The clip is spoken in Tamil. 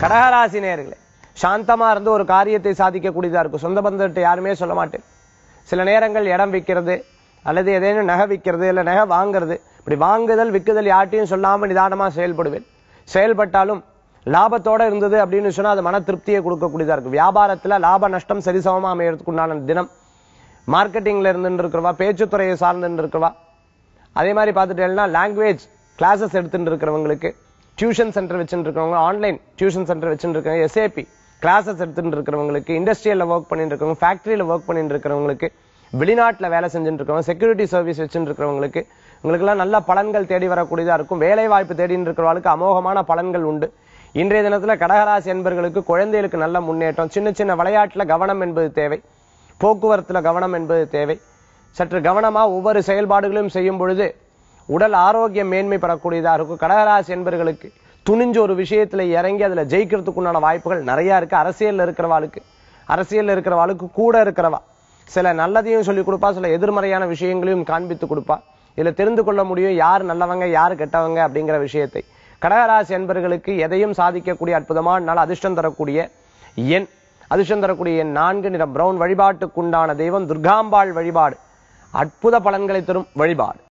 கடகராசி நேயர்களே சாந்தமா இருந்து ஒரு காரியத்தை சாதிக்கக்கூடியதா இருக்கும் சொந்த பந்தத்தை யாருமே சொல்ல மாட்டேன் சில நேரங்கள் இடம் விற்கிறது அல்லது ஏதேனும் நகை விற்கிறது இல்ல நகை வாங்குறது இப்படி வாங்குதல் விற்குதல் யார்ட்டையும் சொல்லாம நிதானமா செயல்படுவேன் செயல்பட்டாலும் லாபத்தோட இருந்தது அப்படின்னு சொன்னா அது மன திருப்தியை கொடுக்கக்கூடியதா இருக்கும் வியாபாரத்துல லாப நஷ்டம் சரிசமமா அமையறதுக்கு உண்டான தினம் மார்க்கெட்டிங்ல இருந்து இருக்கிறவா பேச்சுத்துறையை சார்ந்து இருக்கிறவா அதே மாதிரி பார்த்துட்டேன்னா லாங்குவேஜ் கிளாஸஸ் எடுத்துட்டு இருக்கிறவங்களுக்கு டியூஷன் சென்டர் வச்சுட்டு இருக்கிறவங்க ஆன்லைன் டியூஷன் சென்டர் வச்சுட்டு இருக்கிறவங்க எஸ்ஏபி கிளாஸஸ் எடுத்துட்டு இருக்கிறவங்களுக்கு இண்டஸ்ட்ரியல்ல ஒர்க் பண்ணிட்டு இருக்கிறவங்க ஃபேக்டரியில ஒர்க் பண்ணிட்டு இருக்கிறவங்களுக்கு வெளிநாட்டுல வேலை செஞ்சுட்டு இருக்கிறவங்க செக்யூரிட்டி சர்வீஸ் வச்சுட்டு இருக்கிறவங்களுக்கு உங்களுக்கெல்லாம் நல்ல பலன்கள் தேடி வரக்கூடியதா இருக்கும் வேலை வாய்ப்பு தேடிட்டு இருக்கிறவங்களுக்கு அமோகமான பலன்கள் உண்டு இன்றைய தினத்துல கடகராசி என்பர்களுக்கு குழந்தைகளுக்கு நல்ல முன்னேற்றம் சின்ன சின்ன விளையாட்டுல கவனம் என்பது தேவை போக்குவரத்துல கவனம் என்பது தேவை சற்று கவனமா ஒவ்வொரு செயல்பாடுகளையும் செய்யும் பொழுது உடல் ஆரோக்கியம் மேன்மை பெறக்கூடியதா இருக்கும் கடகராசி என்பர்களுக்கு துணிஞ்சு ஒரு விஷயத்துல இறங்கி அதுல ஜெயிக்கிறதுக்கு உண்டான வாய்ப்புகள் நிறைய இருக்கு அரசியல்ல இருக்கிறவாளுக்கு அரசியல்ல இருக்கிறவாளுக்கு கூட இருக்கிறவா சில நல்லதையும் சொல்லி கொடுப்பா சில எதிர்மறையான விஷயங்களையும் காண்பித்து கொடுப்பா இதுல தெரிந்து கொள்ள முடியும் யார் நல்லவங்க யார் கெட்டவங்க அப்படிங்கிற விஷயத்தை கடகராசி என்பர்களுக்கு எதையும் சாதிக்கக்கூடிய அற்புதமான நாள் அதிர்ஷ்டம் தரக்கூடிய எண் அதிர்ஷ்டம் தரக்கூடிய எண் நான்கு நிறம் பிரவுன் வழிபாட்டுக்குண்டான தெய்வம் துர்காம்பாள் வழிபாடு அற்புத பலன்களை தரும் வழிபாடு